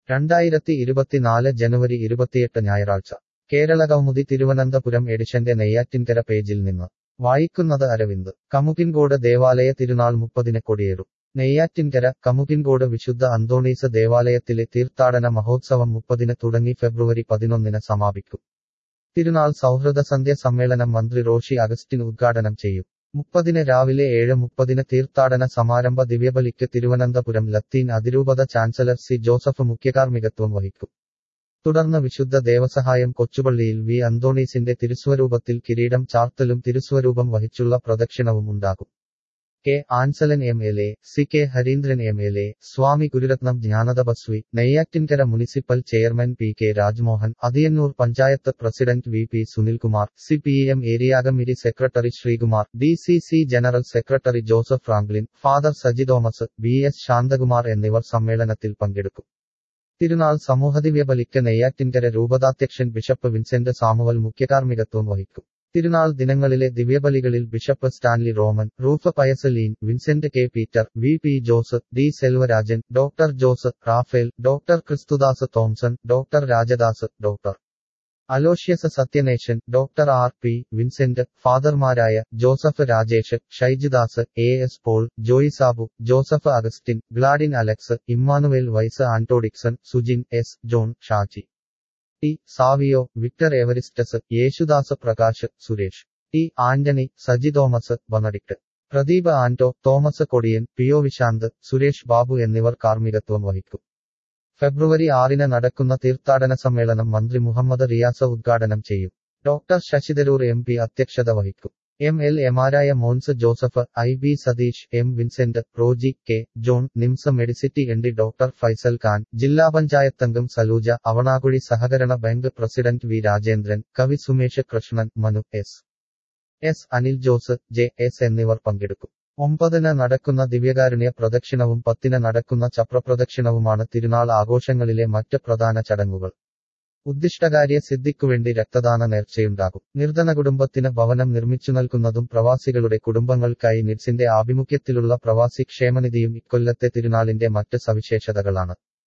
രണ്ടായിരത്തി ഇരുപത്തിനാല് ജനുവരി ഇരുപത്തിയെട്ട് ഞായറാഴ്ച കേരള കൗമുദി തിരുവനന്തപുരം എഡിഷന്റെ നെയ്യാറ്റിൻകര പേജിൽ നിന്ന് വായിക്കുന്നത് അരവിന്ദ് കമുകിൻകോട് ദേവാലയ തിരുനാൾ മുപ്പതിന് കൊടിയേറും നെയ്യാറ്റിൻകര കമുകിൻകോട് വിശുദ്ധ അന്തോണീസ് ദേവാലയത്തിലെ തീർത്ഥാടന മഹോത്സവം മുപ്പതിന് തുടങ്ങി ഫെബ്രുവരി പതിനൊന്നിന് സമാപിക്കും തിരുനാൾ സൗഹൃദ സന്ധ്യ സമ്മേളനം മന്ത്രി റോഷി അഗസ്റ്റിൻ ഉദ്ഘാടനം ചെയ്യും മുപ്പതിന് രാവിലെ ഏഴ് മുപ്പതിന് തീർത്ഥാടന സമാരംഭ ദിവ്യബലിക്ക് തിരുവനന്തപുരം ലത്തീൻ അതിരൂപത ചാൻസലർ സി ജോസഫ് മുഖ്യകാർമ്മികത്വം വഹിക്കും തുടർന്ന് വിശുദ്ധ ദേവസഹായം കൊച്ചുപള്ളിയിൽ വി അന്തോണീസിന്റെ തിരുസ്വരൂപത്തിൽ കിരീടം ചാർത്തലും തിരുസ്വരൂപം വഹിച്ചുള്ള പ്രദക്ഷിണവും ഉണ്ടാകും K Ansalan M L A C K Harindran M L A Swami Gururatnam Jnanathapaswi Neyyattinkara municipal chairman P K Rajmohan Athiyannur panchayat president V P Sunilkumar C P M area committee secretary Sreekumar D C C general secretary Joseph Franklin father Saji Thomas B S Shanthakumar എന്നിവർ സമ്മേളനത്തിൽ പങ്കെടുക്കും തിരുനാൾ സമൂഹദിവ്യബലിക്ക് നെയ്യാറ്റിൻകര രൂപതാധ്യക്ഷൻ bishop Vincent Samuel മുഖ്യകാർമ്മികത്വം വഹിക്കും തിരുനാൾ ദിനങ്ങളിലെ ദിവ്യബലികളിൽ ബിഷപ്പ് സ്റ്റാൻലി റോമൻ റൂഫ് പയസലീൻ Vincent K Peter V P Jose D Selvarajan doctor Jose Raphael doctor Kristudas Thomson doctor Rajadas doctor Aloysius Sathyanesan doctor R P Vincent ഫാദർമാരായ Joseph Rajesh Shaijidas A S Paul Joy Sabu Joseph Augustine Gladin Alex Emmanuel vice Antodixon Sujin S John Shaji T Savio Victor Evaristus Yesudas Prakash Suresh T Antony Saji Thomas Benedict Pradeep Anto Thomas Kodiyan Pio Vishanth Suresh Babu എന്നിവർ കാർമ്മികത്വം വഹിക്കും ഫെബ്രുവരി ആറിന് നടക്കുന്ന തീർത്ഥാടന സമ്മേളനം മന്ത്രി മുഹമ്മദ് റിയാസ ഉദ്ഘാടനം ചെയ്യും ഡോക്ടർ ശശിതരൂർ എം പി അധ്യക്ഷത വഹിക്കും എം എൽ എമാരായ Mons Joseph I B Satheesh M Vincent Roji K John NIMS Medicity M D doctor Faisal Khan ജില്ലാ പഞ്ചായത്ത് അംഗം സലൂജ അവണാകുഴി സഹകരണ ബാങ്ക് പ്രസിഡന്റ് വി രാജേന്ദ്രൻ കവി Sumesh Krishnan Manu S S Anil Jose J S എന്നിവർ പങ്കെടുക്കും ഒമ്പതിന് നടക്കുന്ന ദിവ്യകാരുണ്യ പ്രദക്ഷിണവും പത്തിന് നടക്കുന്ന ചപ്രപ്രദക്ഷിണവുമാണ് തിരുനാൾ ആഘോഷങ്ങളിലെ മറ്റ് പ്രധാന ചടങ്ങുകൾ ഉദ്ദിഷ്ടകാര്യ സിദ്ധിക്കുവേണ്ടി രക്തദാന നേർച്ചയുണ്ടാകും നിർധന കുടുംബത്തിന് ഭവനം നിർമ്മിച്ചു നൽകുന്നതും പ്രവാസികളുടെ കുടുംബങ്ങൾക്കായി നിഡ്സിന്റെ ആഭിമുഖ്യത്തിലുള്ള പ്രവാസി ക്ഷേമനിധിയും ഇക്കൊല്ലത്തെ തിരുനാളിന്റെ മറ്റ് സവിശേഷതകളാണ്